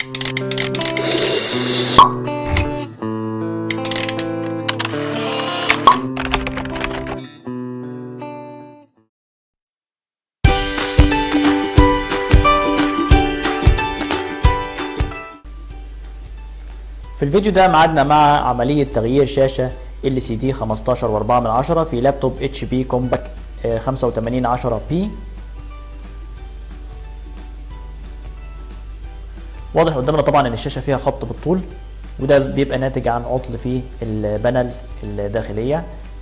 في الفيديو ده معادنا مع عملية تغيير شاشة LCD 15.4 في لابتوب HP كومباك 8510P واضح قدامنا طبعا ان الشاشة فيها خط بالطول وده بيبقى ناتج عن عطل في البانل الداخلية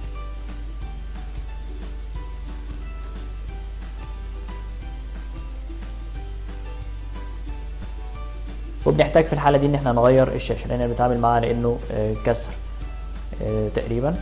وبنحتاج في الحالة دي ان احنا نغير الشاشة لان بنتعامل معاها لانه كسر تقريبا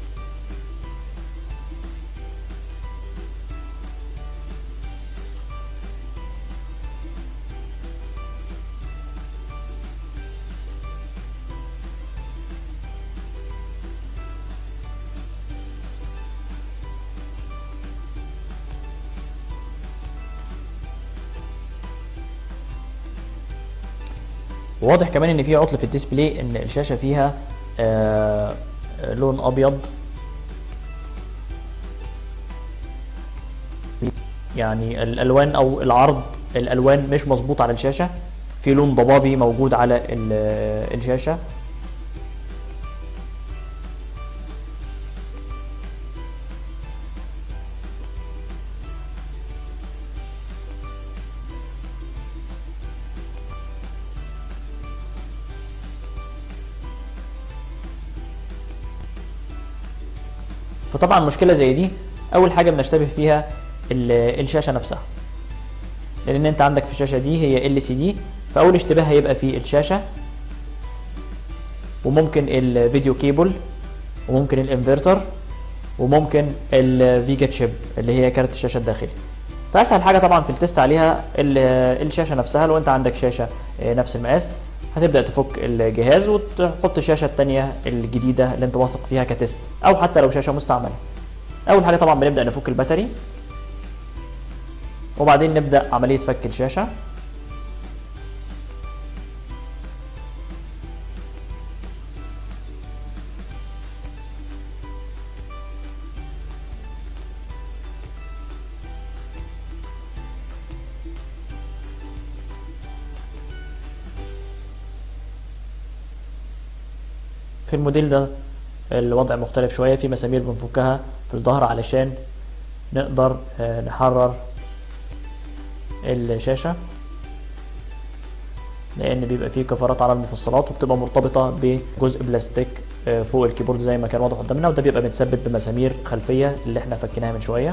واضح كمان ان في عطل في الديسبلاي ان الشاشه فيها آه لون ابيض يعني الالوان او العرض الالوان مش مظبوط على الشاشه في لون ضبابي موجود على الشاشه فطبعا مشكله زي دي اول حاجه بنشتبه فيها الشاشه نفسها لان انت عندك في الشاشه دي هي ال سي دي فاول اشتباه هيبقى في الشاشه وممكن الفيديو كيبل وممكن الانفرتر وممكن الفيجا تشيب اللي هي كارت الشاشه الداخلي فاسهل حاجه طبعا في التست عليها الشاشه نفسها لو انت عندك شاشه نفس المقاس هتبدا تفك الجهاز وتحط الشاشه الثانيه الجديده اللي انت واثق فيها كتست او حتى لو شاشه مستعمله اول حاجه طبعا بنبدا نفك الباتري وبعدين نبدا عمليه فك الشاشه في الموديل ده الوضع مختلف شوية في مسامير بنفكها في الظهر علشان نقدر نحرر الشاشة لأن بيبقى فيه كفرات على المفصلات وبتبقى مرتبطة بجزء بلاستيك فوق الكيبورد زي ما كان واضح قدامنا وده بيبقى متثبت بمسامير خلفية اللي احنا فكيناها من شوية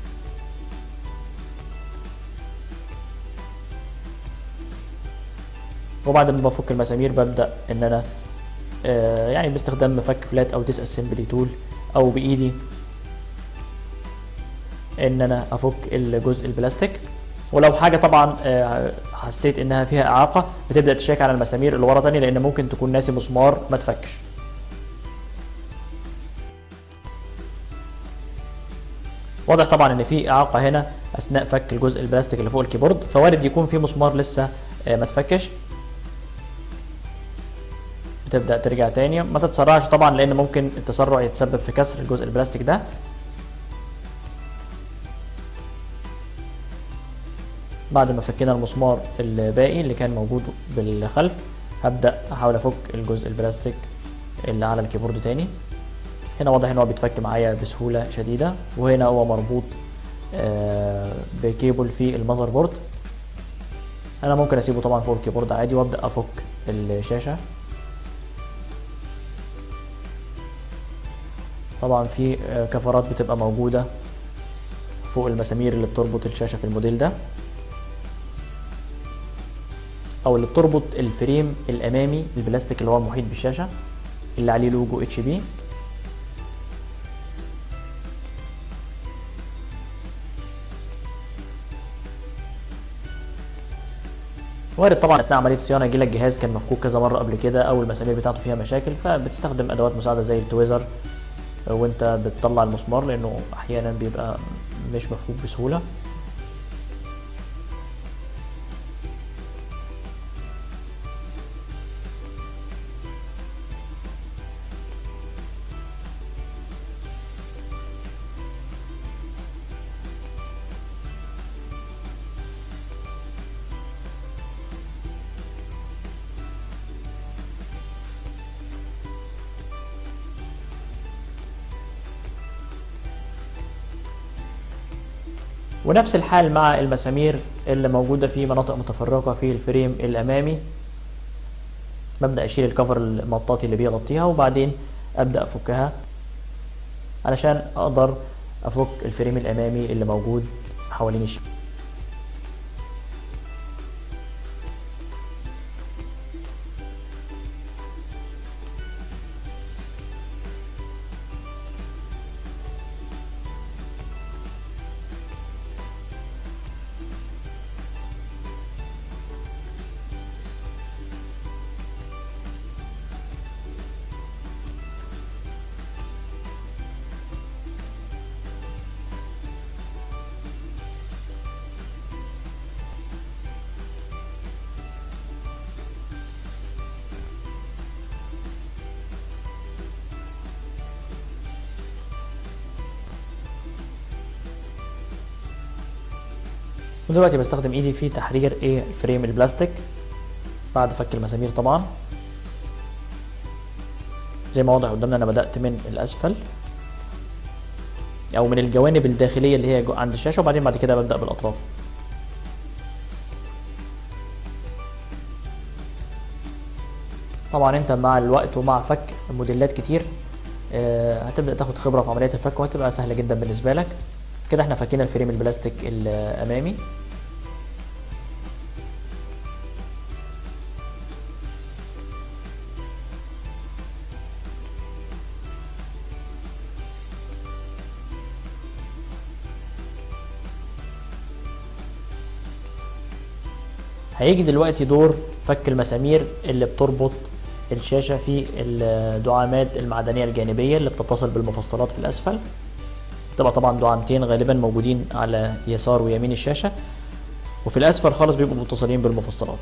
وبعد ما بفك المسامير ببدأ ان انا يعني باستخدام مفك فلات او ديس اسمبلي تول او بايدي ان انا افك الجزء البلاستيك ولو حاجه طبعا حسيت انها فيها اعاقه بتبدا تشيك على المسامير اللي ورا تاني لان ممكن تكون ناسي مسمار ما تفكش واضح طبعا ان في اعاقه هنا اثناء فك الجزء البلاستيك اللي فوق الكيبورد فوارد يكون في مسمار لسه ما تفكش بتبدا ترجع تاني ما تتسرعش طبعا لان ممكن التسرع يتسبب في كسر الجزء البلاستيك ده بعد ما فكينا المسمار الباقي اللي كان موجود بالخلف هبدا احاول افك الجزء البلاستيك اللي على الكيبورد تاني هنا واضح ان هو بيتفك معايا بسهوله شديده وهنا هو مربوط بكيبل في المذر بورد انا ممكن اسيبه طبعا فوق الكيبورد عادي وابدا افك الشاشه طبعا في كفرات بتبقى موجودة فوق المسامير اللي بتربط الشاشة في الموديل ده او اللي بتربط الفريم الامامي البلاستيك اللي هو المحيط بالشاشة اللي عليه لوجو اتش بي وارد طبعا اثناء عمليه الصيانه يجي لك جهاز كان مفكوك كذا مره قبل كده او المسامير بتاعته فيها مشاكل فبتستخدم ادوات مساعده زي التويزر وانت بتطلع المسمار لانه احيانا بيبقى مش مفكوك بسهوله ونفس الحال مع المسامير اللي موجودة في مناطق متفرقة في الفريم الأمامي ببدأ أشيل الكفر المطاطي اللي بيغطيها وبعدين أبدأ أفكها علشان أقدر أفك الفريم الأمامي اللي موجود حوالين الشاشة ودلوقتي بستخدم ايدي في تحرير ايه الفريم البلاستيك بعد فك المسامير طبعا زي ما واضح قدامنا انا بدأت من الاسفل او من الجوانب الداخلية اللي هي عند الشاشة وبعدين بعد كده ببدأ بالاطراف طبعا انت مع الوقت ومع فك موديلات كتير آه، هتبدأ تاخد خبرة في عملية الفك وهتبقى سهلة جدا بالنسبة لك كده احنا فكينا الفريم البلاستيك الامامي هيجي دلوقتي دور فك المسامير اللي بتربط الشاشة في الدعامات المعدنية الجانبية اللي بتتصل بالمفصلات في الأسفل بتبقى طبعا دعامتين غالبا موجودين على يسار ويمين الشاشة وفي الأسفل خالص بيبقوا متصلين بالمفصلات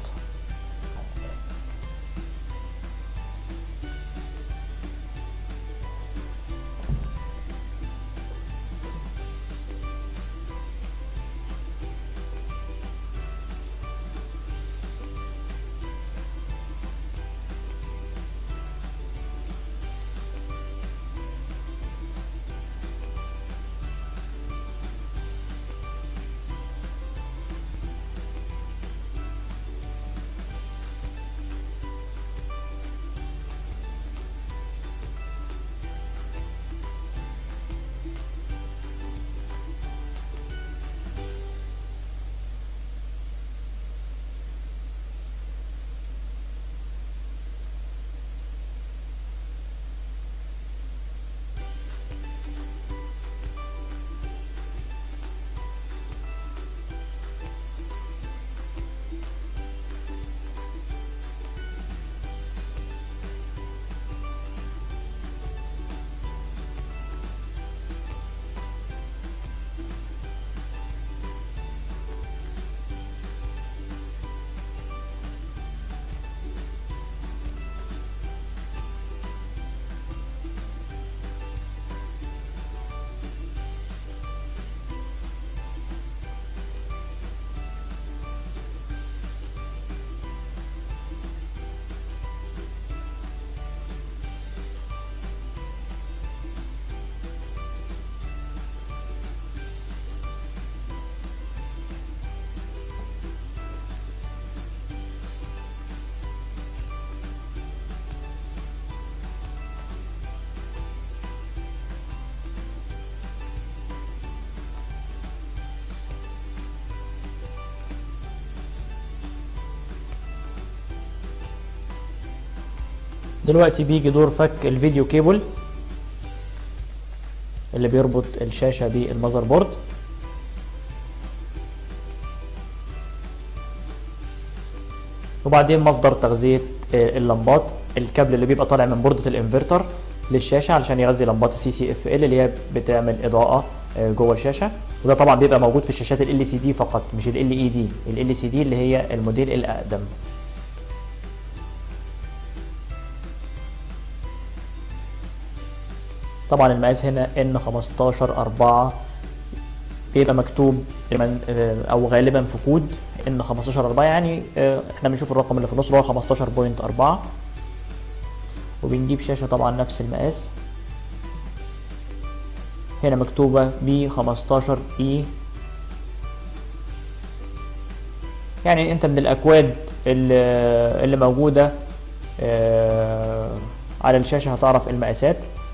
دلوقتي بيجي دور فك الفيديو كيبل اللي بيربط الشاشة بالمذر بورد وبعدين مصدر تغذية آه، اللمبات الكابل اللي بيبقى طالع من بوردة الانفرتر للشاشة علشان يغذي لمبات السي سي اف ال اللي هي بتعمل اضاءة آه، جوه الشاشة وده طبعا بيبقى موجود في الشاشات ال سي دي فقط مش ال اي دي ال سي دي اللي هي الموديل الاقدم طبعا المقاس هنا ان 15 4 بيبقى مكتوب دايماً، آه، او غالبا في كود ان 15 4 يعني آه، احنا بنشوف الرقم اللي في النص اللي هو 15.4 وبنجيب شاشة طبعا نفس المقاس هنا مكتوبة ب 15 اي يعني انت من الاكواد اللي, اللي موجوده آه، على الشاشه هتعرف المقاسات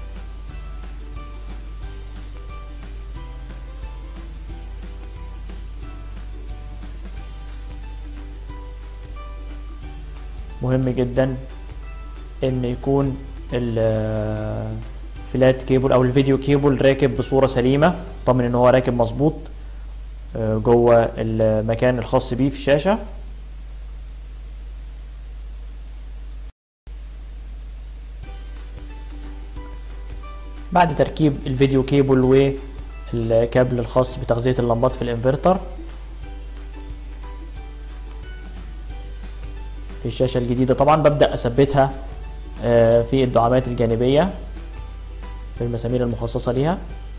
مهم جدا ان يكون الفلات كيبل او الفيديو كيبل راكب بصوره سليمه طمن ان هو راكب مظبوط آه، جوه المكان الخاص بيه في الشاشه بعد تركيب الفيديو كيبل والكابل الخاص بتغذية اللمبات في الانفرتر في الشاشة الجديدة طبعا ببدأ أثبتها آه، في الدعامات الجانبية في المسامير المخصصة ليها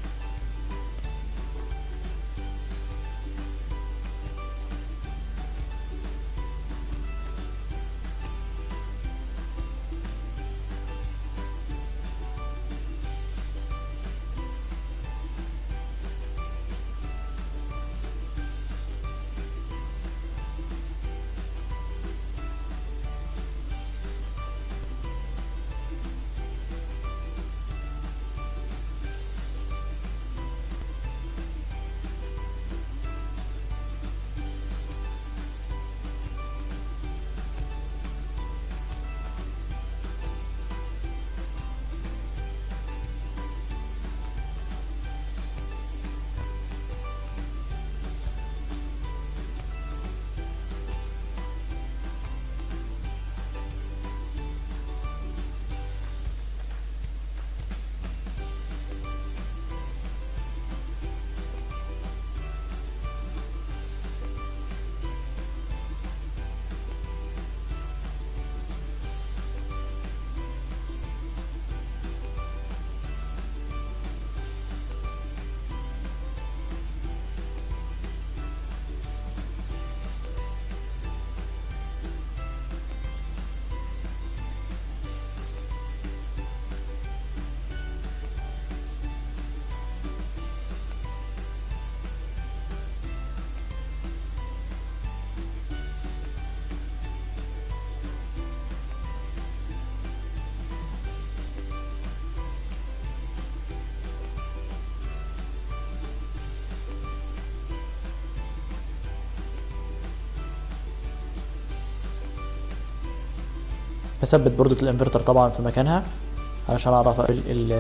بثبت بوردة الانفرتر طبعا في مكانها علشان اعرف اقفل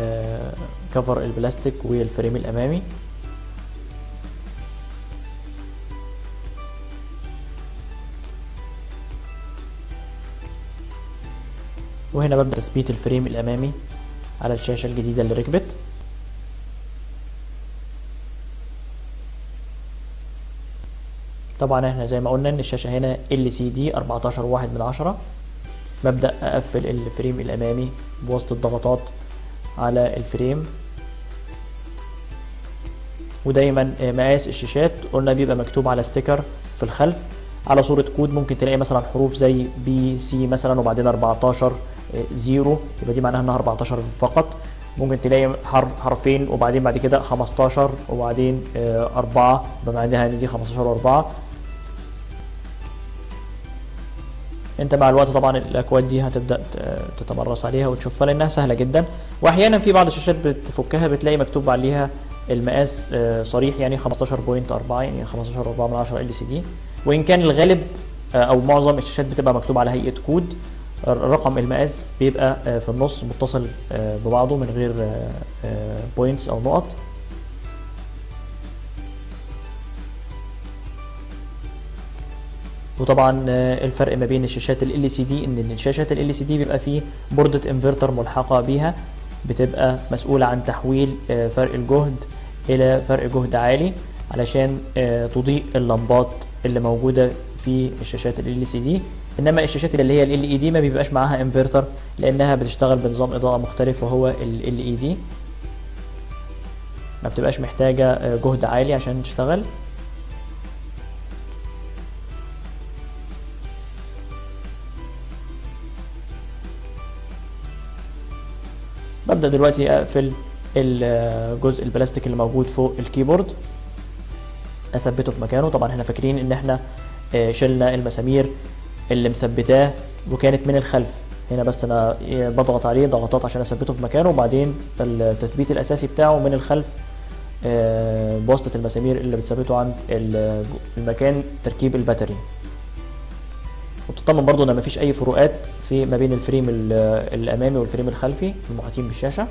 الكفر البلاستيك والفريم الامامي وهنا ببدأ تثبيت الفريم الامامي على الشاشة الجديدة اللي ركبت طبعا احنا زي ما قلنا ان الشاشة هنا LCD 14 واحد من عشرة ببدأ أقفل الفريم الأمامي بواسطة الضغطات على الفريم ودايما مقاس الشاشات قلنا بيبقى مكتوب على ستيكر في الخلف على صورة كود ممكن تلاقي مثلا حروف زي بي سي مثلا وبعدين 14 زيرو يبقى دي معناها انها 14 فقط ممكن تلاقي حرف حرفين وبعدين بعد كده 15 وبعدين 4 يبقى معناها ان دي 15 و4 انت مع الوقت طبعا الاكواد دي هتبدا تتمرس عليها وتشوفها لانها سهله جدا واحيانا في بعض الشاشات بتفكها بتلاقي مكتوب عليها المقاس صريح يعني 15.4 يعني 15.4 من 10 ال سي دي وان كان الغالب او معظم الشاشات بتبقى مكتوب على هيئه كود رقم المقاس بيبقى في النص متصل ببعضه من غير بوينتس او نقط وطبعا الفرق ما بين الشاشات ال LCD ان الشاشات ال LCD بيبقى فيه بوردة انفرتر ملحقة بيها بتبقى مسؤولة عن تحويل فرق الجهد الى فرق جهد عالي علشان تضيء اللمبات اللي موجودة في الشاشات ال LCD انما الشاشات اللي هي ال LED ما بيبقاش معاها انفرتر لانها بتشتغل بنظام اضاءة مختلف وهو ال LED ما بتبقاش محتاجة جهد عالي عشان تشتغل ببدأ دلوقتي أقفل الجزء البلاستيك اللي موجود فوق الكيبورد أثبته في مكانه طبعا احنا فاكرين إن احنا آه، شلنا المسامير اللي مثبتاه وكانت من الخلف هنا بس انا آه، بضغط عليه ضغطات عشان اثبته في مكانه وبعدين التثبيت الاساسي بتاعه من الخلف آه، بواسطة المسامير اللي بتثبته عند ال- المكان تركيب الباتري وتطمن برضو ان مفيش اي فروقات في ما بين الفريم ال- الامامي والفريم الخلفي المحيطين بالشاشة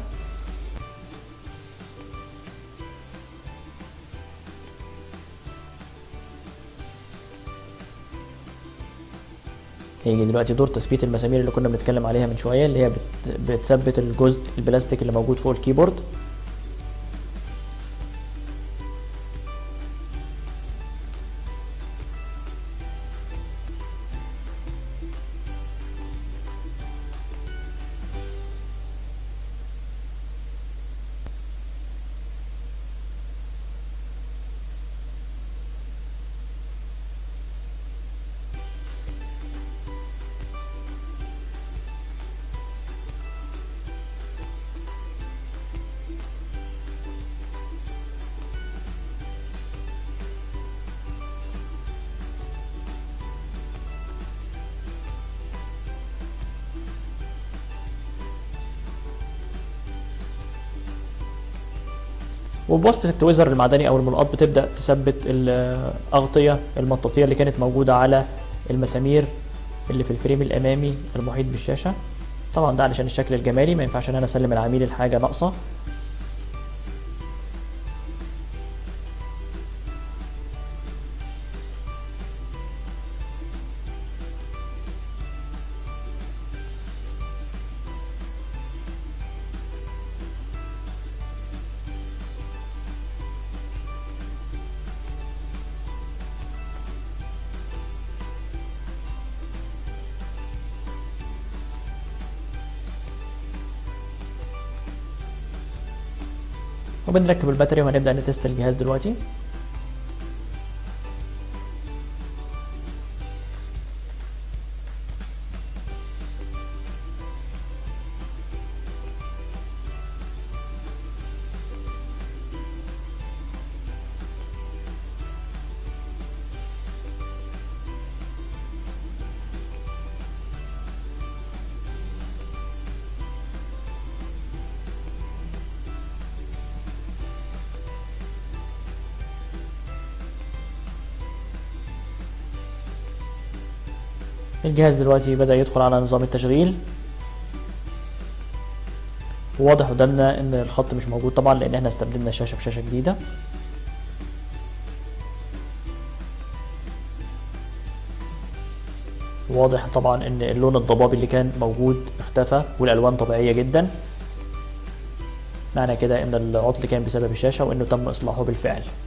هيجي دلوقتي دور تثبيت المسامير اللي كنا بنتكلم عليها من شوية اللي هي بت- بتثبت الجزء البلاستيك اللي موجود فوق الكيبورد وبواسطة التويزر المعدني أو الملقاط بتبدأ تثبت الأغطية المطاطية اللي كانت موجودة على المسامير اللي في الفريم الأمامي المحيط بالشاشة طبعا ده علشان الشكل الجمالي ما ينفعش إن أنا أسلم العميل الحاجة ناقصة وبنركب الباتري وهنبدأ نتست الجهاز دلوقتي الجهاز دلوقتي بدأ يدخل على نظام التشغيل واضح قدامنا ان الخط مش موجود طبعا لان احنا استبدلنا الشاشة بشاشة جديدة واضح طبعا ان اللون الضبابي اللي كان موجود اختفى والالوان طبيعية جدا معنى كده ان العطل كان بسبب الشاشة وانه تم اصلاحه بالفعل